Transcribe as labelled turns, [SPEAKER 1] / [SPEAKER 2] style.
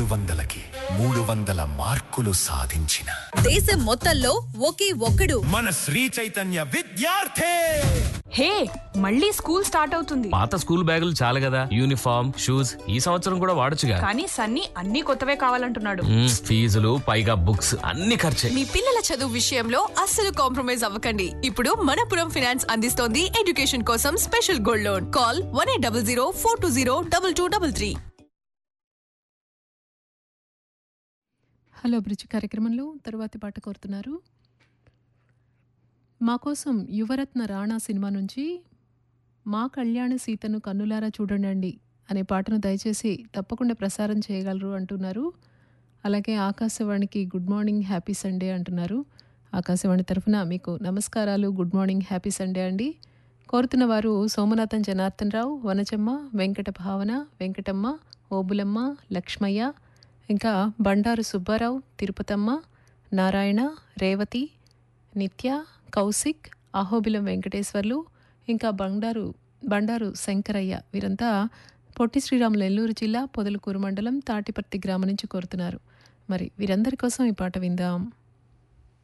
[SPEAKER 1] వందలకి మూడు వందల మార్కులు సాధించిన
[SPEAKER 2] దేశం మొత్తంలో ఒకే ఒక్కడు
[SPEAKER 1] మన శ్రీ చైతన్య విద్యార్థి
[SPEAKER 3] హే మళ్ళీ స్కూల్ స్టార్ట్ అవుతుంది
[SPEAKER 4] పాత స్కూల్ బ్యాగులు చాలు కదా యూనిఫామ్ షూస్ ఈ సంవత్సరం కూడా వాడొచ్చుగా
[SPEAKER 3] కానీ సన్నీ అన్ని కొత్తవే కావాలంటున్నాడు
[SPEAKER 4] మ్మ్, ఫీజులు పైగా బుక్స్ అన్ని ఖర్చే
[SPEAKER 5] మీ పిల్లల చదువు విషయంలో అస్సలు కాంప్రమైజ్ అవ్వకండి ఇప్పుడు మనపురం ఫినాన్స్ అందిస్తోంది ఎడ్యుకేషన్ కోసం special gold loan call one eight double zero four two zero double two double three
[SPEAKER 6] hello bridge కార్యక్రమంలో తరువాతి పాట కోరుతున్నారు మా కోసం యువరత్న రాణా సినిమా నుంచి మా కళ్యాణ సీతను కన్నులారా చూడండి అనే పాటను దయచేసి తప్పకుండా ప్రసారం చేయగలరు అంటున్నారు అలాగే ఆకాశవాణికి గుడ్ మార్నింగ్ హ్యాపీ సండే అంటున్నారు ఆకాశవాణి తరఫున మీకు నమస్కారాలు గుడ్ మార్నింగ్ హ్యాపీ సండే అండి కోరుతున్న వారు సోమనాథన్ జనార్దన్ రావు వనచమ్మ వెంకట భావన వెంకటమ్మ ఓబులమ్మ లక్ష్మయ్య ఇంకా బండారు సుబ్బారావు తిరుపతమ్మ నారాయణ రేవతి నిత్య కౌశిక్ అహోబిలం వెంకటేశ్వర్లు ఇంకా బండారు బండారు శంకరయ్య వీరంతా పొట్టి శ్రీరాములు నెల్లూరు జిల్లా పొదలకూరు మండలం తాటిపర్తి గ్రామం నుంచి కోరుతున్నారు మరి వీరందరి కోసం ఈ పాట విందాం